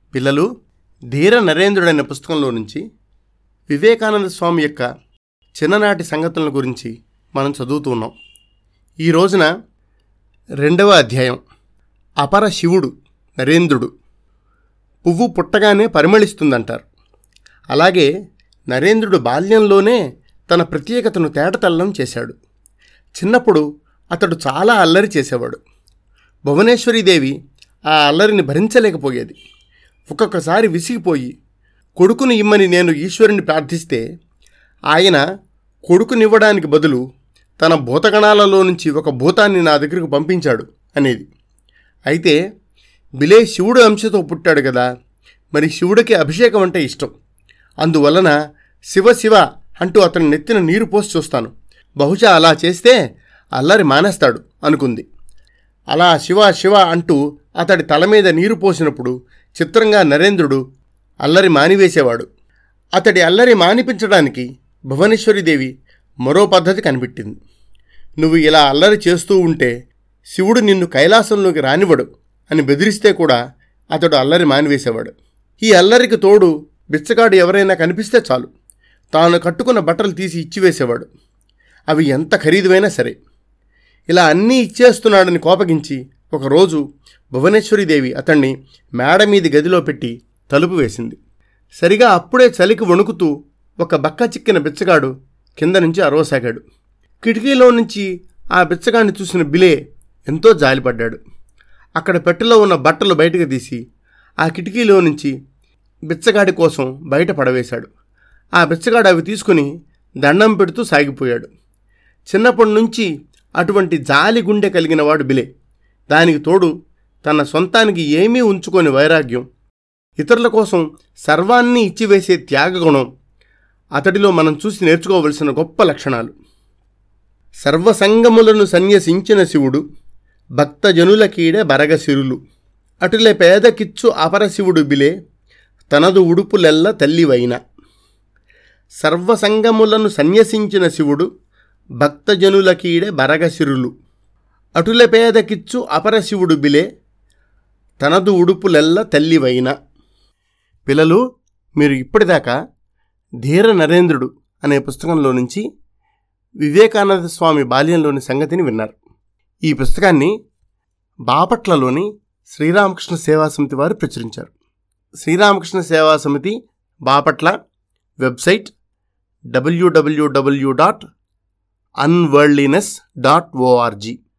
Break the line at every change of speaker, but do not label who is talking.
పిల్లలు ధీర నరేంద్రుడు అనే పుస్తకంలో నుంచి వివేకానంద స్వామి యొక్క చిన్ననాటి సంగతుల గురించి మనం చదువుతూ ఉన్నాం ఈ రోజున రెండవ అధ్యాయం అపర శివుడు నరేంద్రుడు పువ్వు పుట్టగానే పరిమళిస్తుందంటారు అలాగే నరేంద్రుడు బాల్యంలోనే తన ప్రత్యేకతను తేటతల్లం చేశాడు చిన్నప్పుడు అతడు చాలా అల్లరి చేసేవాడు భువనేశ్వరీదేవి ఆ అల్లరిని భరించలేకపోయేది ఒక్కొక్కసారి విసిగిపోయి కొడుకుని ఇమ్మని నేను ఈశ్వరుని ప్రార్థిస్తే ఆయన కొడుకునివ్వడానికి బదులు తన భూతగణాలలో నుంచి ఒక భూతాన్ని నా దగ్గరకు పంపించాడు అనేది అయితే బిలే శివుడు అంశతో పుట్టాడు కదా మరి శివుడికి అభిషేకం అంటే ఇష్టం అందువలన శివ శివ అంటూ అతని నెత్తిన నీరు పోసి చూస్తాను బహుశా అలా చేస్తే అల్లరి మానేస్తాడు అనుకుంది అలా శివ శివ అంటూ అతడి తల మీద నీరు పోసినప్పుడు చిత్రంగా నరేంద్రుడు అల్లరి మానివేసేవాడు అతడి అల్లరి మానిపించడానికి భువనేశ్వరీదేవి మరో పద్ధతి కనిపెట్టింది నువ్వు ఇలా అల్లరి చేస్తూ ఉంటే శివుడు నిన్ను కైలాసంలోకి రానివ్వడు అని బెదిరిస్తే కూడా అతడు అల్లరి మానివేసేవాడు ఈ అల్లరికి తోడు బిచ్చగాడు ఎవరైనా కనిపిస్తే చాలు తాను కట్టుకున్న బట్టలు తీసి ఇచ్చివేసేవాడు అవి ఎంత ఖరీదువైనా సరే ఇలా అన్నీ ఇచ్చేస్తున్నాడని కోపగించి ఒకరోజు భువనేశ్వరీదేవి అతన్ని మేడ మీది గదిలో పెట్టి తలుపు వేసింది సరిగా అప్పుడే చలికి వణుకుతూ ఒక బక్క చిక్కిన బిచ్చగాడు కింద నుంచి అరవసాగాడు కిటికీలో నుంచి ఆ బిచ్చగాడిని చూసిన బిలే ఎంతో జాలిపడ్డాడు అక్కడ పెట్టెలో ఉన్న బట్టలు బయటకు తీసి ఆ కిటికీలో నుంచి బిచ్చగాడి కోసం బయట పడవేశాడు ఆ బిచ్చగాడు అవి తీసుకుని దండం పెడుతూ సాగిపోయాడు చిన్నప్పటి నుంచి అటువంటి జాలి గుండె కలిగిన వాడు బిలే దానికి తోడు తన సొంతానికి ఏమీ ఉంచుకొని వైరాగ్యం ఇతరుల కోసం సర్వాన్ని ఇచ్చివేసే త్యాగగుణం అతడిలో మనం చూసి నేర్చుకోవలసిన గొప్ప లక్షణాలు సర్వసంగములను సన్యసించిన శివుడు భక్తజనులకీడే బరగసిరులు అటులే పేదకిచ్చు అపరశివుడు బిలే తనదు ఉడుపులెల్ల తల్లివైన సర్వసంగములను సన్యసించిన శివుడు భక్తజనులకీడే బరగసిరులు అటుల పేదకిచ్చు అపరశివుడు బిలే తనదు ఉడుపులెల్ల తల్లివైన పిల్లలు మీరు ఇప్పటిదాకా ధీర నరేంద్రుడు అనే పుస్తకంలో నుంచి వివేకానంద స్వామి బాల్యంలోని సంగతిని విన్నారు ఈ పుస్తకాన్ని బాపట్లలోని శ్రీరామకృష్ణ సేవా సమితి వారు ప్రచురించారు Sriramakrishna Seva Samiti Bapatla website W W W dot unworldliness dot ORG